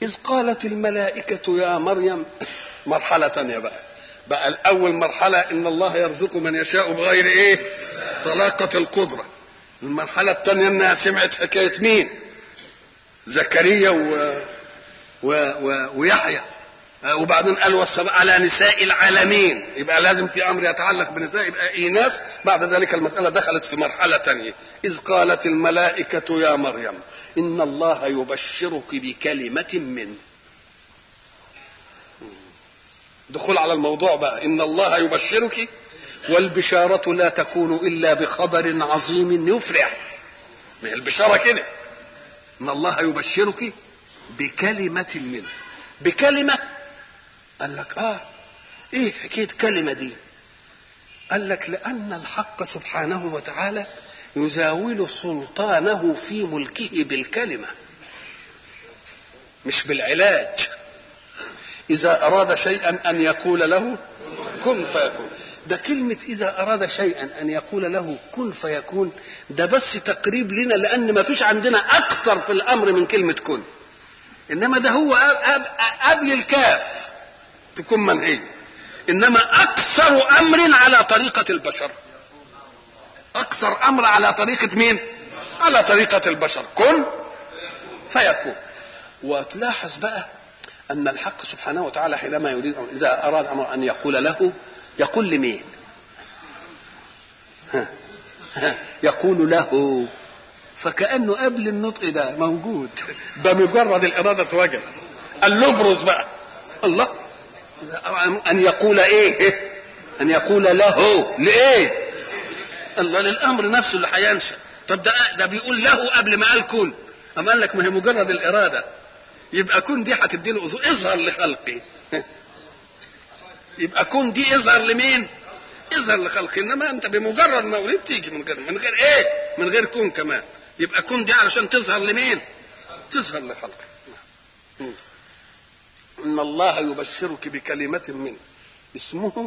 إذ قالت الملائكة يا مريم مرحلة تانية بقى بقى الأول مرحلة إن الله يرزق من يشاء بغير إيه طلاقة القدرة المرحلة الثانية إنها سمعت حكاية مين زكريا و... و... و... ويحيى وبعدين قال والسماء على نساء العالمين يبقى لازم في امر يتعلق بنساء يبقى ايناس بعد ذلك المساله دخلت في مرحله ثانيه اذ قالت الملائكه يا مريم ان الله يبشرك بكلمه منه دخول على الموضوع بقى ان الله يبشرك والبشاره لا تكون الا بخبر عظيم يفرح ما هي البشاره كده ان الله يبشرك بكلمه منه بكلمه قال لك اه ايه حكايه كلمه دي قال لك لان الحق سبحانه وتعالى يزاول سلطانه في ملكه بالكلمه مش بالعلاج اذا اراد شيئا ان يقول له كن فيكون ده كلمة إذا أراد شيئا أن يقول له كن فيكون ده بس تقريب لنا لأن ما فيش عندنا أكثر في الأمر من كلمة كن إنما ده هو قبل الكاف تكون منهية إنما أكثر أمر على طريقة البشر أكثر أمر على طريقة مين؟ على طريقة البشر كن فيكون وتلاحظ بقى أن الحق سبحانه وتعالى حينما يريد إذا أراد أمر أن يقول له يقول لمين؟ ها ها يقول له فكأنه قبل النطق ده موجود بمجرد الإرادة وجد قال له ابرز بقى الله أن يقول إيه؟ أن يقول له لإيه؟ الله للأمر نفسه اللي هينشأ طب ده ده بيقول له قبل ما قال كن أما قال لك ما هي مجرد الإرادة يبقى كن دي هتدي له اظهر لخلقي يبقى كن دي اظهر لمين؟ اظهر لخلقي انما انت بمجرد ما ولدت تيجي من غير من غير ايه؟ من غير كون كمان يبقى كن دي علشان تظهر لمين؟ تظهر لخلقي ان الله يبشرك بكلمة منه اسمه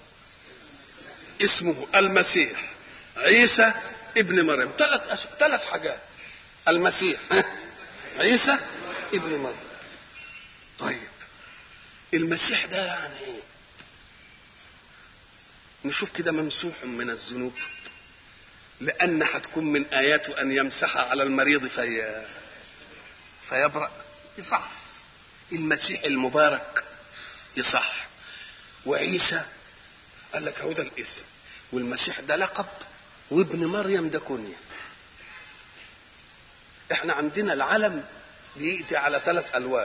اسمه المسيح عيسى ابن مريم ثلاث أش... ثلاث حاجات المسيح عيسى ابن مريم طيب المسيح ده يعني ايه نشوف كده ممسوح من الذنوب لأن هتكون من آياته أن يمسح على المريض في فيبرأ يصح المسيح المبارك يصح وعيسى قال لك هو ده الاسم والمسيح ده لقب وابن مريم ده كنية احنا عندنا العلم بيأتي على ثلاث ألوان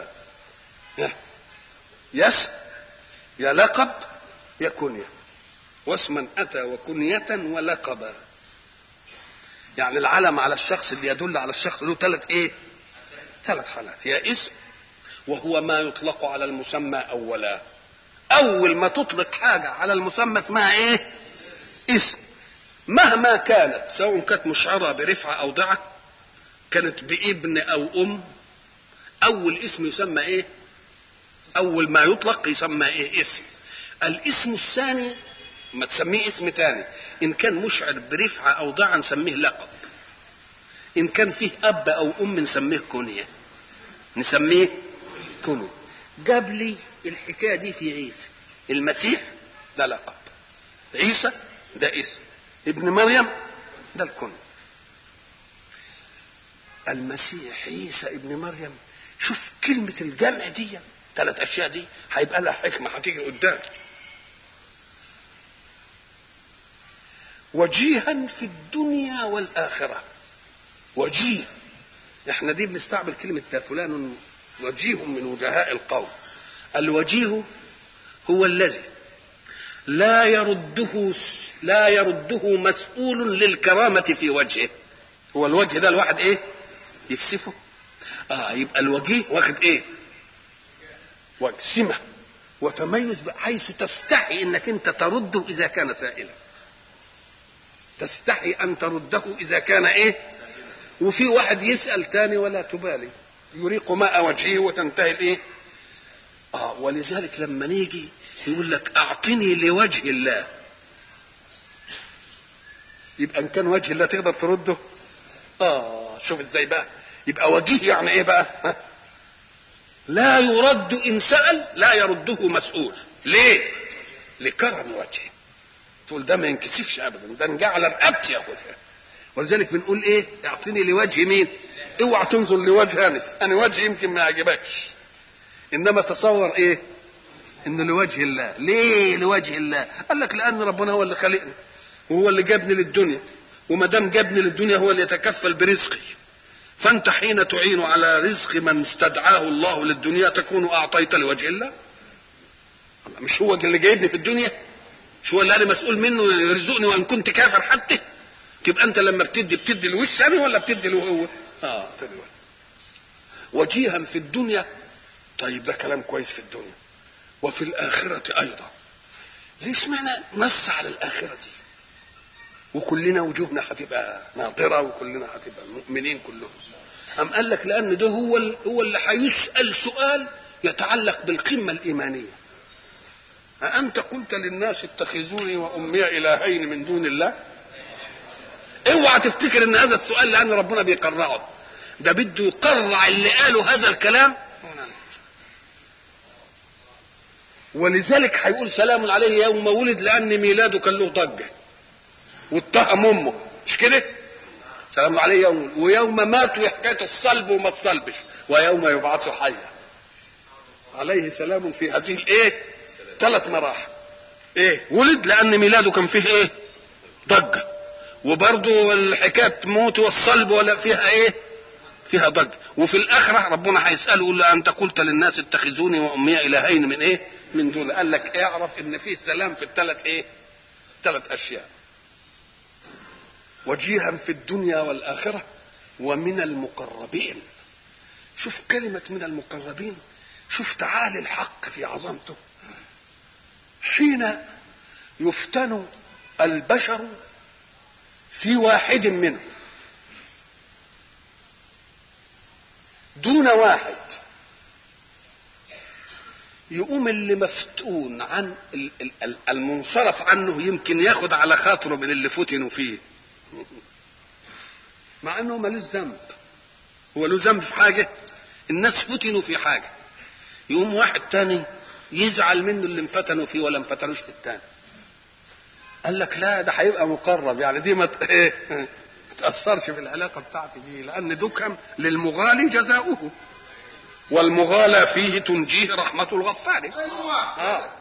يس يا لقب يا كنية واسما أتى وكنية ولقبا يعني العلم على الشخص اللي يدل على الشخص له ثلاث ايه ثلاث حالات يا اسم وهو ما يطلق على المسمى اولا اول ما تطلق حاجه على المسمى اسمها ايه اسم مهما كانت سواء كانت مشعره برفعه او ضعه كانت بابن او ام اول اسم يسمى ايه اول ما يطلق يسمى ايه اسم الاسم الثاني ما تسميه اسم تاني ان كان مشعر برفعه او ضعه نسميه لقب ان كان فيه اب او ام نسميه كنيه نسميه كنيه جاب لي الحكايه دي في عيسى المسيح ده لقب عيسى ده اسم ابن مريم ده الكنيه المسيح عيسى ابن مريم شوف كلمة الجمع دي ثلاث أشياء دي هيبقى لها حكمة هتيجي قدام وجيها في الدنيا والآخرة وجيه احنا دي بنستعمل كلمة ده فلان وجيه من وجهاء القوم الوجيه هو الذي لا يرده لا يرده مسؤول للكرامة في وجهه هو الوجه ده الواحد ايه يكسفه اه يبقى الوجيه واخد ايه وجه سمة وتميز حيث تستحي انك انت ترده اذا كان سائلا تستحي ان ترده اذا كان ايه وفي واحد يسال تاني ولا تبالي يريق ماء وجهه وتنتهي الايه اه ولذلك لما نيجي يقول لك اعطني لوجه الله يبقى ان كان وجه الله تقدر ترده اه شوف ازاي بقى يبقى وجيه يعني ايه بقى ها؟ لا يرد ان سال لا يرده مسؤول ليه لكرم وجهه تقول ده ما ينكسفش ابدا ده نجعل رقبتي ياخدها ولذلك بنقول ايه اعطيني لوجه مين اوعى تنظر لوجه انا انا وجهي يمكن ما يعجبكش انما تصور ايه ان لوجه الله ليه لوجه الله قال لك لان ربنا هو اللي خلقني وهو اللي جابني للدنيا وما دام جابني للدنيا هو اللي يتكفل برزقي فانت حين تعين على رزق من استدعاه الله للدنيا تكون اعطيت لوجه الله مش هو اللي جايبني في الدنيا مش هو اللي انا مسؤول منه يرزقني وان كنت كافر حتى تبقى انت لما بتدي بتدي لوش انا ولا بتدي له هو اه بتدي له. وجيها في الدنيا طيب ده كلام كويس في الدنيا وفي الآخرة أيضا ليش معنى نص على الآخرة دي وكلنا وجوهنا هتبقى ناظرة وكلنا هتبقى مؤمنين كلهم أم قال لك لأن ده هو ال- هو اللي هيسأل سؤال يتعلق بالقمة الإيمانية أأنت قلت للناس اتخذوني وأمي إلهين من دون الله اوعى تفتكر ان هذا السؤال لان ربنا بيقرعه ده بده يقرع اللي قالوا هذا الكلام ولذلك هيقول سلام عليه يوم ولد لان ميلاده كان له ضجه واتهم امه مش كده سلام عليه يوم ويوم مات وحكايه الصلب وما الصلبش ويوم يبعث حيا عليه سلام في هذه الايه ثلاث مراحل ايه ولد لان ميلاده كان فيه ايه ضجه وبرضه الحكايه موت والصلب ولا فيها ايه فيها ضجه وفي الاخره ربنا هيساله يقول له انت قلت للناس اتخذوني وامي الهين من ايه من دون قال لك اعرف ان فيه سلام في الثلاث ايه ثلاث اشياء وجيها في الدنيا والاخره ومن المقربين شوف كلمه من المقربين شوف تعالي الحق في عظمته حين يفتن البشر في واحد منهم دون واحد يقوم اللي مفتون عن ال- ال- ال- المنصرف عنه يمكن ياخد على خاطره من اللي فتنوا فيه مع انه ملوش ذنب هو له ذنب في حاجه الناس فتنوا في حاجه يقوم واحد تاني يزعل منه اللي انفتنوا فيه ولا انفتنوش في التاني قال لك لا ده هيبقى مقرب يعني دي ما ت- ايه ما تاثرش في العلاقه بتاعتي دي لان دكم للمغالي جزاؤه والمغالى فيه تنجيه رحمه الغفار ايوه آه.